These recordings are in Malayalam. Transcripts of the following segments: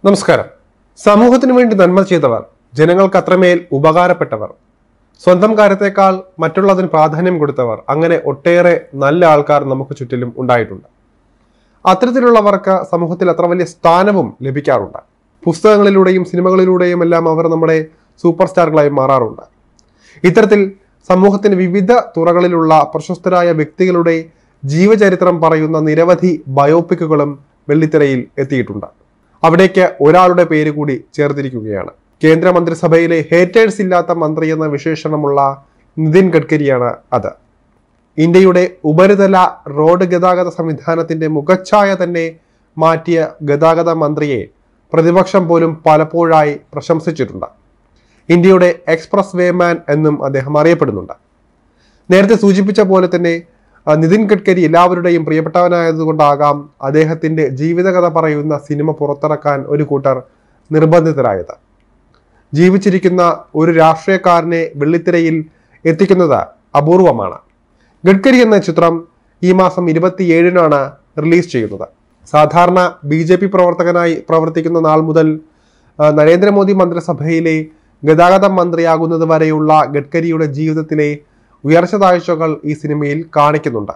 നമസ്കാരം സമൂഹത്തിന് വേണ്ടി നന്മ ചെയ്തവർ ജനങ്ങൾക്ക് അത്രമേൽ ഉപകാരപ്പെട്ടവർ സ്വന്തം കാര്യത്തേക്കാൾ മറ്റുള്ളതിന് പ്രാധാന്യം കൊടുത്തവർ അങ്ങനെ ഒട്ടേറെ നല്ല ആൾക്കാർ നമുക്ക് ചുറ്റിലും ഉണ്ടായിട്ടുണ്ട് അത്തരത്തിലുള്ളവർക്ക് സമൂഹത്തിൽ അത്ര വലിയ സ്ഥാനവും ലഭിക്കാറുണ്ട് പുസ്തകങ്ങളിലൂടെയും സിനിമകളിലൂടെയും എല്ലാം അവർ നമ്മുടെ സൂപ്പർ സ്റ്റാറുകളായി മാറാറുണ്ട് ഇത്തരത്തിൽ സമൂഹത്തിന് വിവിധ തുറകളിലുള്ള പ്രശസ്തരായ വ്യക്തികളുടെ ജീവചരിത്രം പറയുന്ന നിരവധി ബയോപിക്കുകളും വെള്ളിത്തിരയിൽ എത്തിയിട്ടുണ്ട് അവിടേക്ക് ഒരാളുടെ പേര് കൂടി ചേർത്തിരിക്കുകയാണ് കേന്ദ്രമന്ത്രിസഭയിലെ ഹേറ്റേഴ്സ് ഇല്ലാത്ത മന്ത്രി എന്ന വിശേഷണമുള്ള നിതിൻ ഗഡ്കരിയാണ് അത് ഇന്ത്യയുടെ ഉപരിതല റോഡ് ഗതാഗത സംവിധാനത്തിന്റെ മുഖച്ഛായ തന്നെ മാറ്റിയ ഗതാഗത മന്ത്രിയെ പ്രതിപക്ഷം പോലും പലപ്പോഴായി പ്രശംസിച്ചിട്ടുണ്ട് ഇന്ത്യയുടെ എക്സ്പ്രസ് വേമാൻ എന്നും അദ്ദേഹം അറിയപ്പെടുന്നുണ്ട് നേരത്തെ സൂചിപ്പിച്ച പോലെ തന്നെ ആ, നിതിൻ ഗഡ്കരി എല്ലാവരുടെയും പ്രിയപ്പെട്ടവനായതുകൊണ്ടാകാം അദ്ദേഹത്തിന്റെ ജീവിതകഥ പറയുന്ന സിനിമ പുറത്തിറക്കാൻ ഒരു കൂട്ടർ നിർബന്ധിതരായത് ജീവിച്ചിരിക്കുന്ന ഒരു രാഷ്ട്രീയക്കാരനെ വെള്ളിത്തിരയിൽ എത്തിക്കുന്നത് അപൂർവമാണ് ഗഡ്കരി എന്ന ചിത്രം ഈ മാസം ഇരുപത്തിയേഴിനാണ് റിലീസ് ചെയ്യുന്നത് സാധാരണ ബി ജെ പി പ്രവർത്തകനായി പ്രവർത്തിക്കുന്ന നാൾ മുതൽ ആ, നരേന്ദ്രമോദി മന്ത്രിസഭയിലെ ഗതാഗത മന്ത്രിയാകുന്നത് വരെയുള്ള ഗഡ്കരിയുടെ ജീവിതത്തിലെ ഉയർച്ച താഴ്ചകൾ ഈ സിനിമയിൽ കാണിക്കുന്നുണ്ട്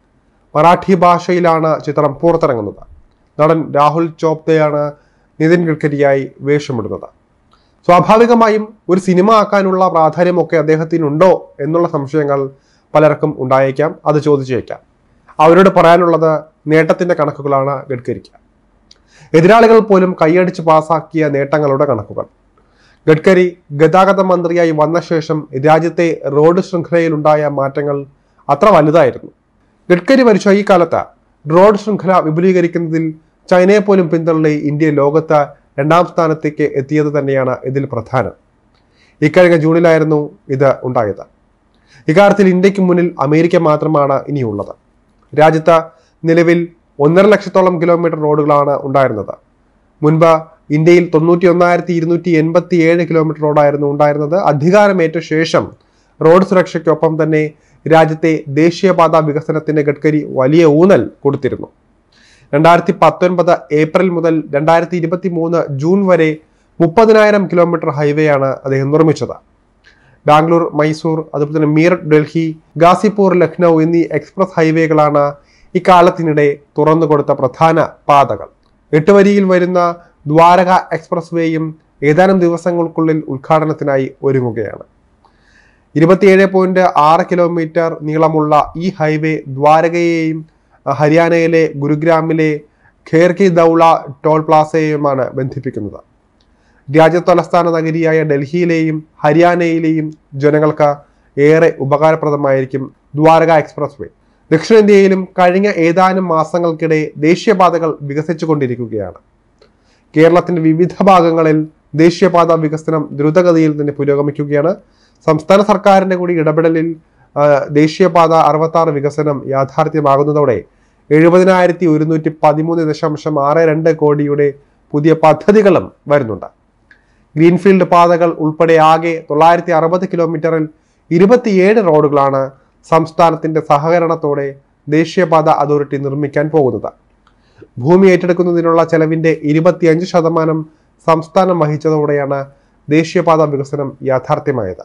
മറാഠി ഭാഷയിലാണ് ചിത്രം പുറത്തിറങ്ങുന്നത് നടൻ രാഹുൽ ചോപ്തയാണ് നിതിൻ ഗഡ്കരിയായി വേഷമിടുന്നത് സ്വാഭാവികമായും ഒരു സിനിമ ആക്കാനുള്ള പ്രാധാന്യമൊക്കെ അദ്ദേഹത്തിനുണ്ടോ എന്നുള്ള സംശയങ്ങൾ പലർക്കും ഉണ്ടായേക്കാം അത് ചോദിച്ചേക്കാം അവരോട് പറയാനുള്ളത് നേട്ടത്തിന്റെ കണക്കുകളാണ് ഗഡ്കരിക്ക് എതിരാളികൾ പോലും കൈയടിച്ച് പാസാക്കിയ നേട്ടങ്ങളുടെ കണക്കുകൾ ഗഡ്കരി ഗതാഗത മന്ത്രിയായി വന്ന ശേഷം രാജ്യത്തെ റോഡ് ശൃംഖലയിലുണ്ടായ മാറ്റങ്ങൾ അത്ര വലുതായിരുന്നു ഗഡ്കരി ഭരിച്ച ഈ കാലത്ത് റോഡ് ശൃംഖല വിപുലീകരിക്കുന്നതിൽ ചൈനയെ പോലും പിന്തള്ളി ഇന്ത്യ ലോകത്ത് രണ്ടാം സ്ഥാനത്തേക്ക് എത്തിയത് തന്നെയാണ് ഇതിൽ പ്രധാനം ഇക്കഴിഞ്ഞ ജൂണിലായിരുന്നു ഇത് ഉണ്ടായത് ഇക്കാര്യത്തിൽ ഇന്ത്യക്ക് മുന്നിൽ അമേരിക്ക മാത്രമാണ് ഇനിയുള്ളത് രാജ്യത്ത് നിലവിൽ ഒന്നര ലക്ഷത്തോളം കിലോമീറ്റർ റോഡുകളാണ് ഉണ്ടായിരുന്നത് മുൻപ് ഇന്ത്യയിൽ തൊണ്ണൂറ്റി ഒന്നായിരത്തി ഇരുന്നൂറ്റി എൺപത്തി ഏഴ് കിലോമീറ്റർ റോഡായിരുന്നു ഉണ്ടായിരുന്നത് അധികാരമേറ്റ ശേഷം റോഡ് സുരക്ഷയ്ക്കൊപ്പം തന്നെ രാജ്യത്തെ ദേശീയപാത വികസനത്തിന് ഗഡ്കരി വലിയ ഊന്നൽ കൊടുത്തിരുന്നു രണ്ടായിരത്തി പത്തൊൻപത് ഏപ്രിൽ മുതൽ രണ്ടായിരത്തി ഇരുപത്തി മൂന്ന് ജൂൺ വരെ മുപ്പതിനായിരം കിലോമീറ്റർ ഹൈവേയാണ് അദ്ദേഹം നിർമ്മിച്ചത് ബാംഗ്ലൂർ മൈസൂർ അതുപോലെ തന്നെ മീററ്റ് ഡൽഹി ഗാസിപൂർ ലക്നൗ എന്നീ എക്സ്പ്രസ് ഹൈവേകളാണ് ഇക്കാലത്തിനിടെ തുറന്നു കൊടുത്ത പ്രധാന പാതകൾ എട്ട് വരിയിൽ വരുന്ന ദ്വാരക എക്സ്പ്രസ് വേയും ഏതാനും ദിവസങ്ങൾക്കുള്ളിൽ ഉദ്ഘാടനത്തിനായി ഒരുങ്ങുകയാണ് ഇരുപത്തിയേഴ് പോയിന്റ് ആറ് കിലോമീറ്റർ നീളമുള്ള ഈ ഹൈവേ ദ്വാരകയെയും അഹ് ഹരിയാനയിലെ ഗുരുഗ്രാമിലെ ഖേർകി ദൗള ടോൾ പ്ലാസയെയുമാണ് ബന്ധിപ്പിക്കുന്നത് രാജ്യതലസ്ഥാന നഗരിയായ ഡൽഹിയിലെയും ഹരിയാനയിലെയും ജനങ്ങൾക്ക് ഏറെ ഉപകാരപ്രദമായിരിക്കും ദ്വാരക എക്സ്പ്രസ് വേ ദക്ഷിണേന്ത്യയിലും കഴിഞ്ഞ ഏതാനും മാസങ്ങൾക്കിടെ ദേശീയപാതകൾ വികസിച്ചുകൊണ്ടിരിക്കുകയാണ് കേരളത്തിന്റെ വിവിധ ഭാഗങ്ങളിൽ ദേശീയപാത വികസനം ദ്രുതഗതിയിൽ തന്നെ പുരോഗമിക്കുകയാണ് സംസ്ഥാന സർക്കാരിന്റെ കൂടി ഇടപെടലിൽ ആ, ദേശീയപാത അറുപത്തി ആറ് വികസനം യാഥാർത്ഥ്യമാകുന്നതോടെ എഴുപതിനായിരത്തി ഒരുന്നൂറ്റി പതിമൂന്ന് ദശാംശം ആറ് രണ്ട് കോടിയുടെ പുതിയ പദ്ധതികളും വരുന്നുണ്ട് ഗ്രീൻഫീൽഡ് പാതകൾ ഉൾപ്പെടെ ആകെ തൊള്ളായിരത്തി അറുപത് കിലോമീറ്ററിൽ ഇരുപത്തിയേഴ് റോഡുകളാണ് സംസ്ഥാനത്തിന്റെ സഹകരണത്തോടെ ദേശീയപാത അതോറിറ്റി നിർമ്മിക്കാൻ പോകുന്നത് ഭൂമി ഏറ്റെടുക്കുന്നതിനുള്ള ചെലവിന്റെ ഇരുപത്തിയഞ്ച് ശതമാനം സംസ്ഥാനം വഹിച്ചതോടെയാണ് ദേശീയപാത വികസനം യാഥാർത്ഥ്യമായത്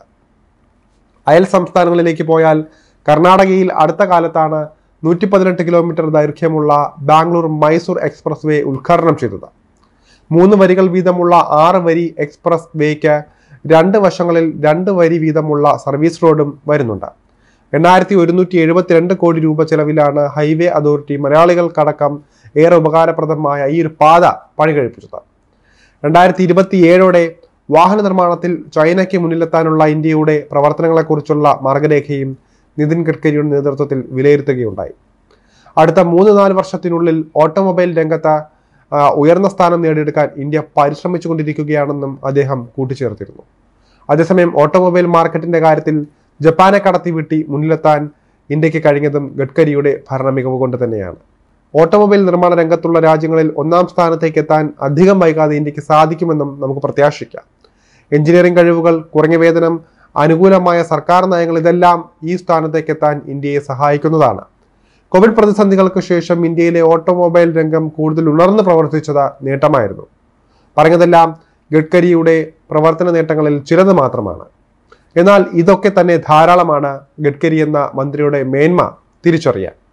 അയൽ സംസ്ഥാനങ്ങളിലേക്ക് പോയാൽ കർണാടകയിൽ അടുത്ത കാലത്താണ് നൂറ്റി പതിനെട്ട് കിലോമീറ്റർ ദൈർഘ്യമുള്ള ബാംഗ്ലൂർ മൈസൂർ എക്സ്പ്രസ് വേ ഉദ്ഘാടനം ചെയ്തത് മൂന്ന് വരികൾ വീതമുള്ള ആറ് വരി എക്സ്പ്രസ് വേക്ക് രണ്ട് വശങ്ങളിൽ രണ്ട് വരി വീതമുള്ള സർവീസ് റോഡും വരുന്നുണ്ട് എണ്ണായിരത്തി ഒരുന്നൂറ്റി എഴുപത്തിരണ്ട് കോടി രൂപ ചെലവിലാണ് ഹൈവേ അതോറിറ്റി മലയാളികൾക്കടക്കം ഏറെ ഉപകാരപ്രദമായ ഈ ഒരു പാത പണി കഴിപ്പിച്ചത് രണ്ടായിരത്തി ഇരുപത്തി ഏഴോടെ വാഹന നിർമ്മാണത്തിൽ ചൈനയ്ക്ക് മുന്നിലെത്താനുള്ള ഇന്ത്യയുടെ പ്രവർത്തനങ്ങളെക്കുറിച്ചുള്ള മാർഗരേഖയും നിതിൻ ഗഡ്കരിയുടെ നേതൃത്വത്തിൽ വിലയിരുത്തുകയുണ്ടായി അടുത്ത മൂന്ന് നാല് വർഷത്തിനുള്ളിൽ ഓട്ടോമൊബൈൽ രംഗത്ത് ആ, ഉയർന്ന സ്ഥാനം നേടിയെടുക്കാൻ ഇന്ത്യ പരിശ്രമിച്ചുകൊണ്ടിരിക്കുകയാണെന്നും അദ്ദേഹം കൂട്ടിച്ചേർത്തിരുന്നു അതേസമയം ഓട്ടോമൊബൈൽ മാർക്കറ്റിന്റെ കാര്യത്തിൽ ജപ്പാനെ കടത്തിവിട്ടി മുന്നിലെത്താൻ ഇന്ത്യക്ക് കഴിഞ്ഞതും ഗഡ്കരിയുടെ ഭരണ മികവ് കൊണ്ട് തന്നെയാണ് ഓട്ടോമൊബൈൽ നിർമ്മാണ രംഗത്തുള്ള രാജ്യങ്ങളിൽ ഒന്നാം സ്ഥാനത്തേക്ക് എത്താൻ അധികം വൈകാതെ ഇന്ത്യക്ക് സാധിക്കുമെന്നും നമുക്ക് പ്രത്യാശിക്കാം എഞ്ചിനീയറിംഗ് കഴിവുകൾ കുറഞ്ഞ വേതനം അനുകൂലമായ സർക്കാർ നയങ്ങൾ ഇതെല്ലാം ഈ സ്ഥാനത്തേക്ക് എത്താൻ ഇന്ത്യയെ സഹായിക്കുന്നതാണ് കോവിഡ് പ്രതിസന്ധികൾക്ക് ശേഷം ഇന്ത്യയിലെ ഓട്ടോമൊബൈൽ രംഗം കൂടുതൽ ഉണർന്ന് പ്രവർത്തിച്ചത് നേട്ടമായിരുന്നു പറഞ്ഞതെല്ലാം ഗഡ്കരിയുടെ പ്രവർത്തന നേട്ടങ്ങളിൽ ചിലത് മാത്രമാണ് എന്നാൽ ഇതൊക്കെ തന്നെ ധാരാളമാണ് ഗഡ്കരി എന്ന മന്ത്രിയുടെ മേന്മ തിരിച്ചറിയാൻ